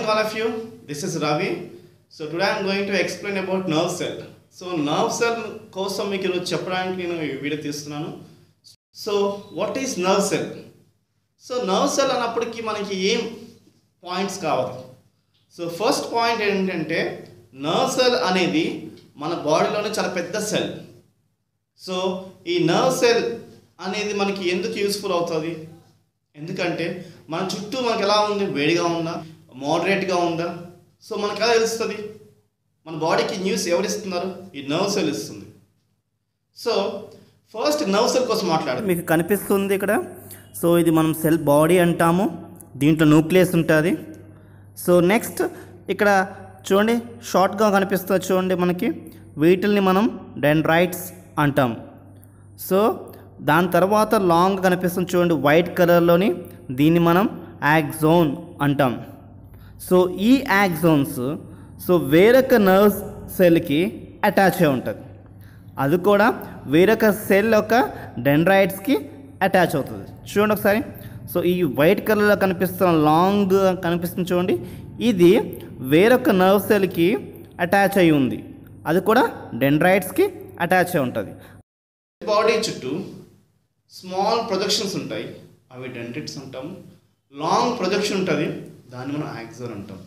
all of you. This is Ravi. So today I'm going to explain about nerve cell. So nerve cell కోసం మీకు ఈరోజు చెప్పడానికి నేను ఈ వీడియో తీస్తున్నాను so what is nerve cell so nerve cell అన్నప్పటికీ మనకి ఏం పాయింట్స్ కావాలి సో ఫస్ట్ పాయింట్ ఏంటంటే నర్వ్ సెల్ అనేది మన బాడీలోనే చాలా పెద్ద సెల్ సో ఈ నర్వ్ సెల్ అనేది మనకి ఎందుకు యూస్ఫుల్ అవుతుంది ఎందుకంటే మన చుట్టూ మనకి ఎలా ఉంది వేడిగా ఉందా మోడరేట్గా ఉందా సో మనకి ఎలా తెలుస్తుంది మన బాడీకి న్యూస్ ఎవరు ఇస్తున్నారు ఈ నర్వ్ సెల్ ఇస్తుంది సో ఫస్ట్ నర్వ్ సెల్ కోసం మాట్లాడదాం మీకు కనిపిస్తుంది ఇక్కడ సో ఇది మనం సెల్ బాడీ అంటాము దీంట్లో న్యూక్లియస్ ఉంటుంది సో నెక్స్ట్ ఇక్కడ చూడండి షార్ట్గా కనిపిస్తుంది చూడండి మనకి వీటిల్ని మనం డెండ్రైట్స్ అంటాం సో దాని తర్వాత లాంగ్ కనిపిస్తుంది చూడండి వైట్ కలర్లోని దీన్ని మనం యాక్జోన్ అంటాం సో ఈ యాక్జోన్స్ సో వేరొక నర్వ్ సెల్కి అటాచ్ అయి ఉంటుంది అది కూడా వేరొక సెల్ యొక్క డెండ్రైట్స్కి అటాచ్ అవుతుంది చూడండి ఒకసారి సో ఈ వైట్ కలర్లో కనిపిస్తున్న లాంగ్ కనిపిస్తుంది చూడండి ఇది వేరొక నర్వ్ సెల్కి అటాచ్ అయి ఉంది అది కూడా డెండ్రైట్స్కి అటాచ్ అయి ఉంటుంది బాడీ చుట్టూ స్మాల్ ప్రొజెక్షన్స్ ఉంటాయి అవి డెంటిట్స్ అంటాము లాంగ్ ప్రొజెక్షన్ ఉంటుంది దాన్ని మనం యాక్సోన్ అంటాం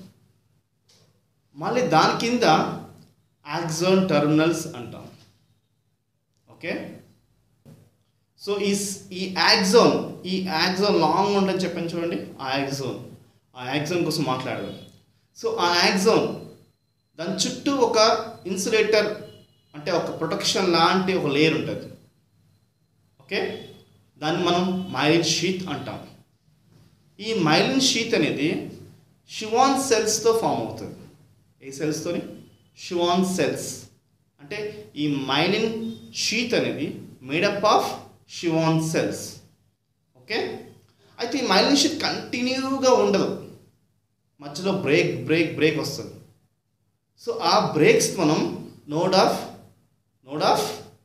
మళ్ళీ దాని కింద యాక్సోన్ టర్మినల్స్ అంటాం ఓకే సో ఈ స్- ఈ యాక్సోన్ ఈ యాక్సోన్ లాంగ్ ఉందని చెప్పాను చూడండి ఆ యాక్సోన్ ఆ యాక్సోన్ కోసం మాట్లాడదాం సో ఆ యాక్సోన్ దాని చుట్టూ ఒక ఇన్సులేటర్ అంటే ఒక ప్రొటెక్షన్ లాంటి ఒక లేయర్ ఉంటుంది ఓకే దాన్ని మనం మైలిన్ షీత్ అంటాం ఈ మైలిన్ షీత్ అనేది షివాన్ సెల్స్తో ఫామ్ అవుతుంది ఏ సెల్స్తోని షివాన్ సెల్స్ అంటే ఈ మైలిన్ షీత్ అనేది made up of Schwann cells okay అయితే ఈ మైలిన్ షీత్ కంటిన్యూగా ఉండదు మధ్యలో బ్రేక్ బ్రేక్ బ్రేక్ వస్తుంది సో ఆ బ్రేక్స్ మనం నోడ్ ఆఫ్ నోడ్ ఆఫ్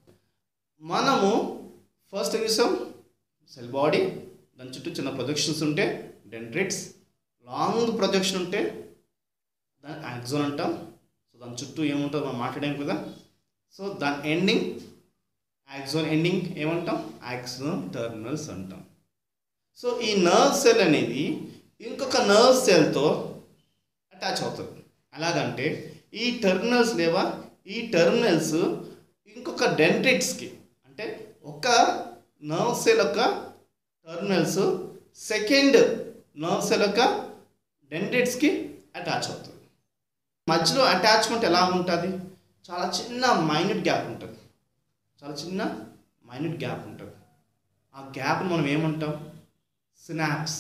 మనము ఫస్ట్ ఏం చూసాం సెల్ బాడీ దాని చుట్టూ చిన్న ప్రొజెక్షన్స్ ఉంటే డెంట్రిట్స్ లాంగ్ ప్రొజెక్షన్ ఉంటే దాన్ని యాక్సోన్ అంటాం సో దాని చుట్టూ ఏముంటుందో మనం మాట్లాడాం కదా సో దాని ఎండింగ్ యాక్సోన్ ఎండింగ్ ఏమంటాం యాక్సోన్ టర్మినల్స్ అంటాం సో ఈ నర్వ్ సెల్ అనేది ఇంకొక నర్వ్ సెల్తో అటాచ్ అవుతుంది ఎలాగంటే ఈ టెర్మినల్స్ లేవా ఈ టెర్మినల్స్ ఇంకొక డెంట్రిట్స్కి అంటే ఒక నర్వ్ సెల్ యొక్క టెర్మినల్స్ సెకండ్ నర్వ్ సెల్ యొక్క డెంట్రిట్స్కి అటాచ్ అవుతుంది మధ్యలో అటాచ్మెంట్ ఎలా ఉంటుంది చాలా చిన్న మైన్యూట్ గ్యాప్ ఉంటుంది చాలా చిన్న మైన్యూట్ గ్యాప్ ఉంటుంది ఆ గ్యాప్ని మనం ఏమంటాం సినాప్స్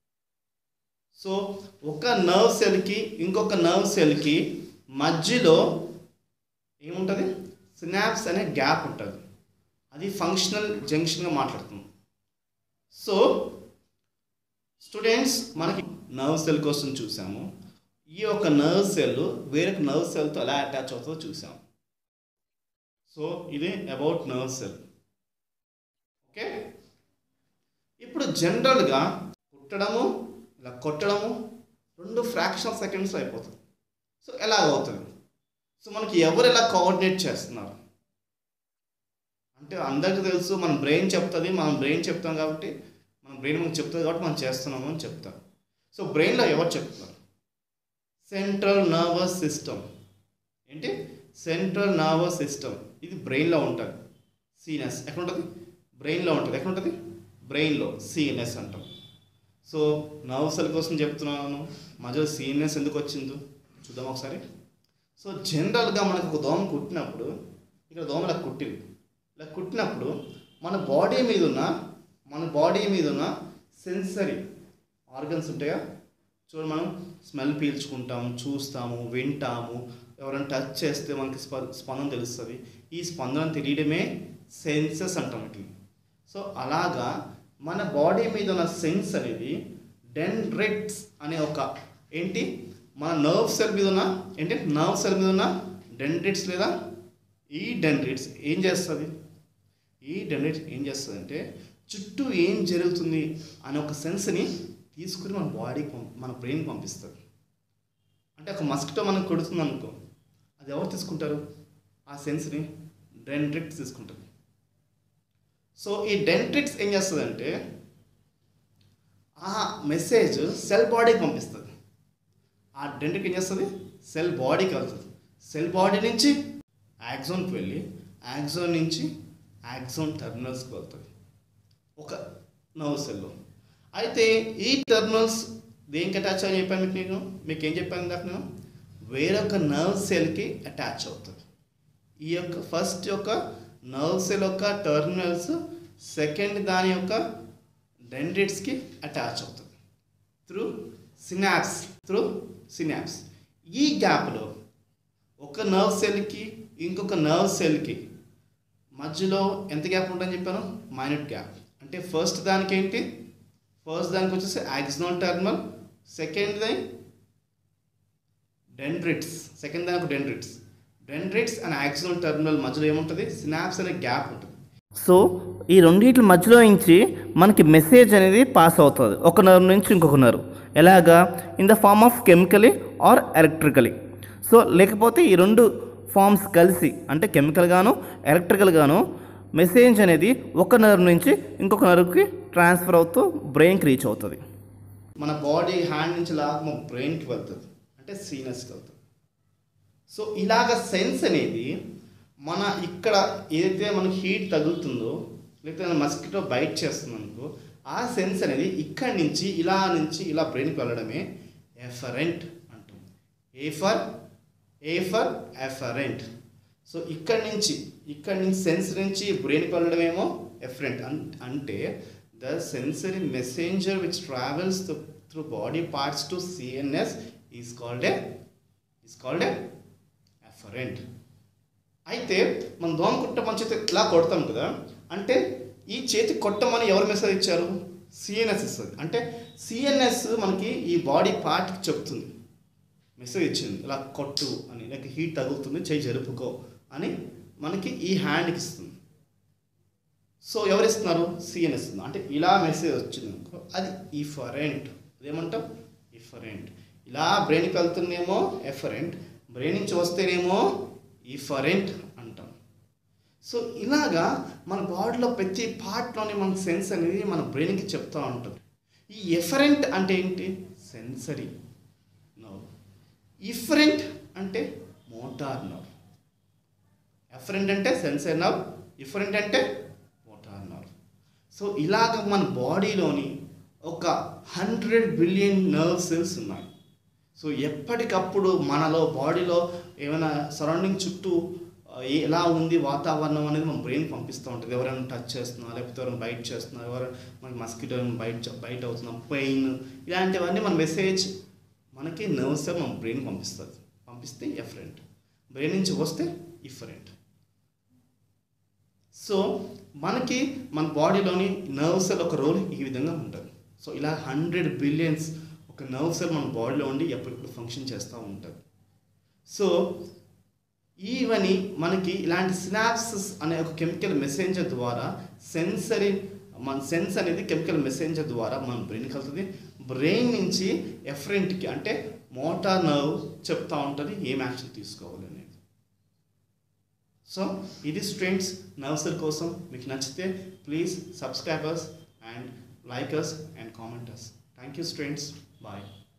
సో ఒక నర్వ్ సెల్కి ఇంకొక నర్వ్ సెల్కి మధ్యలో ఏముంటుంది సినాప్స్ అనే గ్యాప్ ఉంటుంది అది ఫంక్షనల్ జంక్షన్గా మాట్లాడుతున్నాం సో స్టూడెంట్స్ మనకి నర్వ్ సెల్ కోసం చూసాము ఈ యొక్క నర్వ్ సెల్ వేరొక నర్వ్ సెల్తో ఎలా అటాచ్ అవుతుందో చూసాము సో ఇది అబౌట్ నర్వ్ సెల్ ఓకే ఇప్పుడు జనరల్గా కుట్టడము ఇలా కొట్టడము రెండు ఫ్రాక్షన్ ఆఫ్ సెకండ్స్లో అయిపోతుంది సో ఎలాగ అవుతుంది సో మనకి ఎవరు ఎలా కోఆర్డినేట్ చేస్తున్నారు అంటే అందరికీ తెలుసు మన బ్రెయిన్ చెప్తుంది మనం బ్రెయిన్ చెప్తాం కాబట్టి మన బ్రెయిన్ మనకు చెప్తుంది కాబట్టి మనం చేస్తున్నాము అని చెప్తాం సో బ్రెయిన్లో ఎవరు చెప్తున్నారు సెంట్రల్ నర్వస్ సిస్టమ్ ఏంటి సెంట్రల్ నర్వస్ సిస్టమ్ ఇది బ్రెయిన్లో ఉంటుంది సీనస్ ఎక్కడ ఉంటుంది బ్రెయిన్లో ఉంటుంది ఎక్కడ ఉంటుంది బ్రెయిన్లో సీఎన్ఎస్ అంటాం సో నర్వ్ సెల్ కోసం చెప్తున్నాను మధ్యలో సీఎన్ఎస్ ఎందుకు వచ్చిందో చూద్దాం ఒకసారి సో జనరల్గా మనకు ఒక దోమ కుట్టినప్పుడు ఇక్కడ దోమ ఇలా కుట్టింది ఇలా కుట్టినప్పుడు మన బాడీ మీద ఉన్న మన బాడీ మీద ఉన్న సెన్సరీ ఆర్గన్స్ ఉంటాయా చూడండి మనం స్మెల్ పీల్చుకుంటాము చూస్తాము వింటాము ఎవరైనా టచ్ చేస్తే మనకి స్ప స్పందన తెలుస్తుంది ఈ స్పందన తెలియడమే సెన్సెస్ అంటాం వీటిని సో అలాగా మన బాడీ మీద ఉన్న సెన్స్ అనేది డెండ్రిట్స్ అనే ఒక ఏంటి మన నర్వ్ సెల్ మీద ఉన్న ఏంటి నర్వ్ సెల్ మీద ఉన్న డెండ్రిట్స్ లేదా ఈ డెండ్రిట్స్ ఏం చేస్తుంది ఈ డెండ్రిట్స్ ఏం చేస్తుంది అంటే చుట్టూ ఏం జరుగుతుంది అనే ఒక సెన్స్ని తీసుకుని మన బాడీకి పంప మన బ్రెయిన్కి పంపిస్తుంది అంటే ఒక మస్కిటో మనకు కొడుతుంది అనుకో అది ఎవరు తీసుకుంటారు ఆ సెన్స్ని డెంట్రిక్స్ తీసుకుంటుంది సో ఈ డెంట్రిక్స్ ఏం చేస్తుందంటే ఆ మెసేజ్ సెల్ బాడీకి పంపిస్తుంది ఆ డెంట్రిక్ ఏం చేస్తుంది సెల్ బాడీకి వెళ్తుంది సెల్ బాడీ నుంచి యాక్సోన్కి వెళ్ళి యాక్సోన్ నుంచి యాక్సోన్ టర్మినల్స్కి వెళ్తుంది ఒక నర్వ్ సెల్లో అయితే ఈ టర్మినల్స్ దేనికి అటాచ్ అని చెప్పాను మీకు నేను మీకు ఏం చెప్పాను ఇందాక నేను వేరొక నర్వ్ సెల్కి అటాచ్ అవుతుంది ఈ యొక్క ఫస్ట్ యొక్క నర్వ్ సెల్ యొక్క టర్మినల్స్ సెకండ్ దాని యొక్క డెండ్రిట్స్కి అటాచ్ అవుతుంది త్రూ సినాప్స్ త్రూ సినాప్స్ ఈ గ్యాప్లో ఒక నర్వ్ సెల్కి ఇంకొక నర్వ్ సెల్కి మధ్యలో ఎంత గ్యాప్ ఉంటుందని చెప్పాను మైనట్ గ్యాప్ అంటే ఫస్ట్ దానికి ఏంటి ఫస్ట్ దానికి వచ్చేసి axonal terminal second the dendrites second దానికి డెండ్రిట్స్ డెండ్రిట్స్ అండ్ యాక్సినల్ టర్మినల్ మధ్యలో ఏముంటుంది సినాప్స్ అనే గ్యాప్ ఉంటుంది సో ఈ రెండింటి మధ్యలో నుంచి మనకి మెసేజ్ అనేది పాస్ అవుతుంది ఒక నర్వ్ నుంచి ఇంకొక నర్వ్ ఎలాగా in the form of chemically or electrically so లేకపోతే ఈ రెండు ఫార్మ్స్ కలిసి అంటే కెమికల్ గాను ఎలక్ట్రికల్ గాను మెసేజ్ అనేది ఒక నర్వ్ నుంచి ఇంకొక నర్వ్కి ట్రాన్స్ఫర్ అవుతూ బ్రెయిన్కి రీచ్ అవుతుంది మన బాడీ హ్యాండ్ నుంచి లాగా మన బ్రెయిన్కి వెళ్తుంది అంటే సీనస్కి వెళ్తుంది సో ఇలాగ సెన్స్ అనేది మన ఇక్కడ ఏదైతే మనకి హీట్ తగులుతుందో లేకపోతే మస్కిటో బైట్ చేస్తుంది అనుకో ఆ సెన్స్ అనేది ఇక్కడి నుంచి ఇలా నుంచి ఇలా బ్రెయిన్కి వెళ్ళడమే ఎఫరెంట్ అంటాం A for A for afferent so ఇక్కడి నుంచి ఇక్కడి నుంచి సెన్స్ నుంచి బ్రెయిన్కి వెళ్ళడమేమో ఎఫరెంట్ అంటే the sensory messenger which travels through body parts to CNS is called A is called A afferent అయితే మనం దోమ కుట్టమని చేతి ఇలా కొడతాం కదా అంటే ఈ చేతి కొట్టమని ఎవరు మెసేజ్ ఇచ్చారు సిఎన్ఎస్ ఇస్తుంది అంటే సిఎన్ఎస్ మనకి ఈ బాడీ పార్ట్కి చెప్తుంది మెసేజ్ ఇచ్చింది ఇలా కొట్టు అని లేక హీట్ తగులుతుంది చేయి జరుపుకో అని మనకి ఈ హ్యాండ్కి ఇస్తుంది సో ఎవరు ఇస్తున్నారు సిఎన్ఎస్ ఇస్తుంది అంటే ఇలా మెసేజ్ వచ్చింది అనుకో అది ఇఫరెంట్ అదేమంటాం ఇఫరెంట్ ఇలా బ్రెయిన్కి వెళ్తుందేమో ఎఫరెంట్ బ్రెయిన్ నుంచి వస్తేనేమో ఇఫరెంట్ అంటాం సో ఇలాగా మన బాడీలో ప్రతి పార్ట్లోని మన సెన్స్ అనేది మన బ్రెయిన్కి చెప్తూ ఉంటుంది ఈ ఎఫరెంట్ అంటే ఏంటి సెన్సరీ నర్వ్ ఇఫరెంట్ అంటే మోటార్ నర్వ్ ఎఫరెంట్ అంటే సెన్సరీ నర్వ్ ఇఫరెంట్ అంటే మోటార్ నర్వ్ సో ఇలాగ మన బాడీలోని ఒక హండ్రెడ్ బిలియన్ నర్వ్ సెల్స్ ఉన్నాయి సో ఎప్పటికప్పుడు మనలో బాడీలో ఏమైనా సరౌండింగ్ చుట్టూ ఆ, ఏ- ఎలా ఉంది వాతావరణం అనేది మన బ్రెయిన్ పంపిస్తూ ఉంటుంది ఎవరైనా టచ్ చేస్తున్నా లేకపోతే ఎవరైనా బైట్ చేస్తున్నా ఎవరైనా మనకి మస్కిటో బైట్ బైట్ అవుతున్నా పెయిన్ ఇలాంటివన్నీ మన మెసేజ్ మనకి నర్వ్స్ మన బ్రెయిన్ పంపిస్తుంది పంపిస్తే ఎఫరెంట్ బ్రెయిన్ నుంచి వస్తే ఇఫరెంట్ సో మనకి మన బాడీలోని నర్వ్ సెల్ ఒక రోల్ ఈ విధంగా ఉంటుంది సో ఇలా హండ్రెడ్ బిలియన్స్ ఒక నర్వ్ సెల్ మన బాడీలో ఉండి ఎప్పటికప్పుడు ఫంక్షన్ చేస్తూ ఉంటుంది సో ఈవని మనకి ఇలాంటి సినాప్సిస్ అనే ఒక కెమికల్ మెసేంజర్ ద్వారా సెన్సరీ మన సెన్స్ అనేది కెమికల్ మెసేంజర్ ద్వారా మన బ్రెయిన్కి వెళ్తుంది బ్రెయిన్ నుంచి ఎఫరెంట్కి అంటే మోటార్ నర్వ్ చెప్తా ఉంటుంది ఏం యాక్షన్ తీసుకోవాలి అనేది సో ఇది స్ట్రెండ్స్ నర్వ్సర్ కోసం మీకు నచ్చితే please subscribers and likers and commenters thank you friends bye